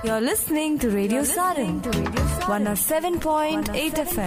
You're listening to Radio Sarin, 107.8 FM.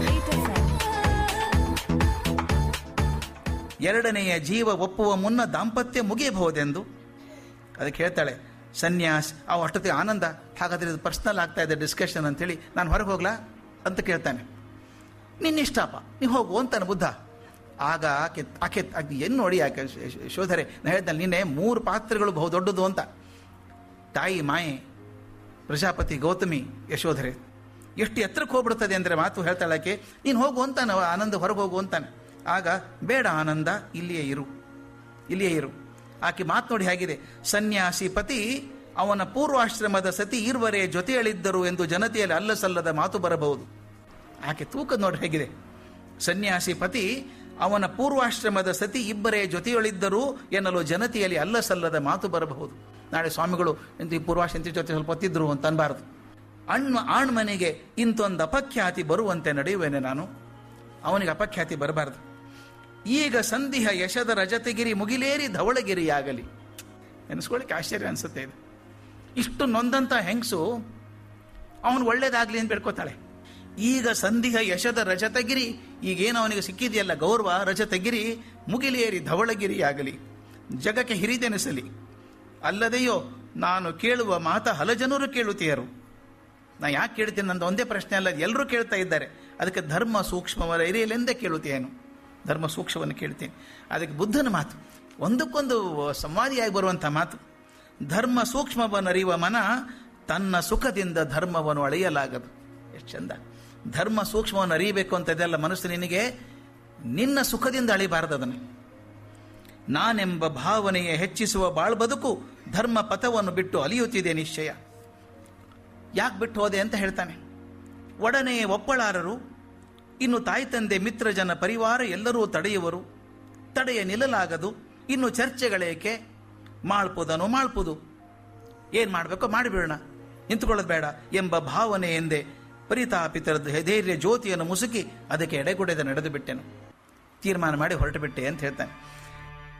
ಎರಡನೆಯ ಜೀವ ಒಪ್ಪುವ ಮುನ್ನ ದಾಂಪತ್ಯ ಮುಗಿಯಬಹುದೆಂದು ಅದಕ್ಕೆ ಹೇಳ್ತಾಳೆ ಸನ್ಯಾಸ್ ಅವು ಅಷ್ಟೊತ್ತಿಗೆ ಆನಂದ ಹಾಗಾದ್ರೆ ಇದು ಪರ್ಸ್ನಲ್ ಆಗ್ತಾ ಇದೆ ಡಿಸ್ಕಷನ್ ಅಂತೇಳಿ ನಾನು ಹೊರಗೆ ಹೋಗ್ಲಾ ಅಂತ ಕೇಳ್ತಾನೆ ನಿನ್ನಿಷ್ಟಪ್ಪ ನೀವು ಹೋಗು ಅಂತಾನೆ ಬುದ್ಧ ಆಗ ಆಕೆ ಆಕೆ ಆಕೆ ಏನು ನೋಡಿ ಆಕೆ ಶ್- ಶ್- ಶೋಧರೆ ನಾನು ಹೇಳ್ತಾನೆ ನಿನ್ನೆ ಮೂರು ಪಾತ್ರಗಳು ಬಹು ದೊಡ್ಡದು ಅಂತ ತಾಯಿ ಮಾಯೆ ಪ್ರಜಾಪತಿ ಗೌತಮಿ ಯಶೋಧರೆ ಎಷ್ಟು ಎತ್ತರಕ್ಕೆ ಹೋಗ್ಬಿಡ್ತದೆ ಅಂದರೆ ಮಾತು ಹೇಳ್ತಾಳೆ ಆಕೆ ನೀನು ಹೋಗು ಅಂತಾನೆ ಅವ ಆನಂದ ಹೊರಗೆ ಹೋಗು ಅಂತಾನೆ ಆಗ ಬೇಡ ಆನಂದ ಇಲ್ಲಿಯೇ ಇರು ಇಲ್ಲಿಯೇ ಇರು ಆಕೆ ಮಾತು ನೋಡಿ ಹೇಗಿದೆ ಸನ್ಯಾಸಿ ಪತಿ ಅವನ ಪೂರ್ವಾಶ್ರಮದ ಸತಿ ಇರುವರೆ ಜೊತೆಯಲ್ಲಿದ್ದರು ಎಂದು ಜನತೆಯಲ್ಲಿ ಅಲ್ಲಸಲ್ಲದ ಮಾತು ಬರಬಹುದು ಆಕೆ ತೂಕ ನೋಡಿ ಹೇಗಿದೆ ಸನ್ಯಾಸಿ ಪತಿ ಅವನ ಪೂರ್ವಾಶ್ರಮದ ಸತಿ ಇಬ್ಬರೇ ಜೊತೆಯೊಳಿದ್ದರು ಎನ್ನಲು ಜನತೆಯಲ್ಲಿ ಅಲ್ಲಸಲ್ಲದ ಮಾತು ಬರಬಹುದು ನಾಳೆ ಸ್ವಾಮಿಗಳು ಇಂತ ಈ ಪೂರ್ವಾಶ್ರಂತಿ ಜೊತೆ ಸ್ವಲ್ಪ ಹೊತ್ತಿದ್ರು ಅಂತ ಅನ್ಬಾರದು ಅಣ್ಣ ಆಣ್ಮನೆಗೆ ಇಂತೊಂದು ಅಪಖ್ಯಾತಿ ಬರುವಂತೆ ನಡೆಯುವೇನೆ ನಾನು ಅವನಿಗೆ ಅಪಖ್ಯಾತಿ ಬರಬಾರದು ಈಗ ಸಂಧಿಹ ಯಶದ ರಜತಗಿರಿ ಮುಗಿಲೇರಿ ಧವಳಗಿರಿಯಾಗಲಿ ಎನಿಸ್ಕೊಳ್ಳಿಕ್ಕೆ ಆಶ್ಚರ್ಯ ಅನಿಸುತ್ತೆ ಇದು ಇಷ್ಟು ನೊಂದಂತ ಹೆಂಗಸು ಅವನು ಒಳ್ಳೇದಾಗ್ಲಿ ಅಂತ ಬೇಡ್ಕೋತಾಳೆ ಈಗ ಸಂಧಿಹ ಯಶದ ರಜತಗಿರಿ ಈಗೇನು ಅವನಿಗೆ ಸಿಕ್ಕಿದೆಯಲ್ಲ ಗೌರವ ರಜತಗಿರಿ ಮುಗಿಲೇರಿ ಧವಳಗಿರಿ ಆಗಲಿ ಜಗಕ್ಕೆ ಹಿರಿದೆನಿಸಲಿ ಅಲ್ಲದೆಯೋ ನಾನು ಕೇಳುವ ಮಾತ ಹಲಜನರು ಕೇಳುತ್ತೀಯರು ನಾ ಯಾಕೆ ಕೇಳ್ತೀನಿ ನಂದು ಒಂದೇ ಪ್ರಶ್ನೆ ಅಲ್ಲ ಎಲ್ಲರೂ ಕೇಳ್ತಾ ಇದ್ದಾರೆ ಅದಕ್ಕೆ ಧರ್ಮ ಸೂಕ್ಷ್ಮವರ ಹಿರಿಯಲೆಂದೇ ಕೇಳುತ್ತೇನು ಧರ್ಮ ಸೂಕ್ಷ್ಮವನ್ನು ಕೇಳ್ತೀನಿ ಅದಕ್ಕೆ ಬುದ್ಧನ ಮಾತು ಒಂದಕ್ಕೊಂದು ಸಂವಾದಿಯಾಗಿ ಬರುವಂಥ ಮಾತು ಧರ್ಮ ಸೂಕ್ಷ್ಮವನ್ನರಿಯುವ ಮನ ತನ್ನ ಸುಖದಿಂದ ಧರ್ಮವನ್ನು ಅಳೆಯಲಾಗದು ಎಷ್ಟು ಚಂದ ಧರ್ಮ ಸೂಕ್ಷ್ಮವನ್ನು ಅರಿಯಬೇಕು ಅಂತ ಇದೆಲ್ಲ ಮನಸ್ಸು ನಿನಗೆ ನಿನ್ನ ಸುಖದಿಂದ ಅಳಿಬಾರದು ಅದನ್ನು ನಾನೆಂಬ ಭಾವನೆಯ ಹೆಚ್ಚಿಸುವ ಬಾಳ್ ಬದುಕು ಧರ್ಮ ಪಥವನ್ನು ಬಿಟ್ಟು ಅಲಿಯುತ್ತಿದೆ ನಿಶ್ಚಯ ಯಾಕೆ ಬಿಟ್ಟು ಹೋದೆ ಅಂತ ಹೇಳ್ತಾನೆ ಒಡನೆ ಒಪ್ಪಳಾರರು ಇನ್ನು ತಾಯಿ ತಂದೆ ಮಿತ್ರ ಜನ ಪರಿವಾರ ಎಲ್ಲರೂ ತಡೆಯುವರು ತಡೆಯ ನಿಲ್ಲಲಾಗದು ಇನ್ನು ಚರ್ಚೆಗಳೇಕೆ ಮಾಡ್ಪುದನು ಮಾಡ್ಪುದು ಏನು ಮಾಡಬೇಕೋ ಮಾಡಿಬಿಡೋಣ ನಿಂತುಕೊಳ್ಳೋದು ಬೇಡ ಎಂಬ ಭಾವನೆ ಎಂದೇ ಪರಿತಾಪಿತರ ಧೈರ್ಯ ಜ್ಯೋತಿಯನ್ನು ಮುಸುಕಿ ಅದಕ್ಕೆ ಎಡೆಗುಡೆದ ನಡೆದು ಬಿಟ್ಟೆನು ತೀರ್ಮಾನ ಮಾಡಿ ಹೊರಟು ಬಿಟ್ಟೆ ಅಂತ ಹೇಳ್ತಾನೆ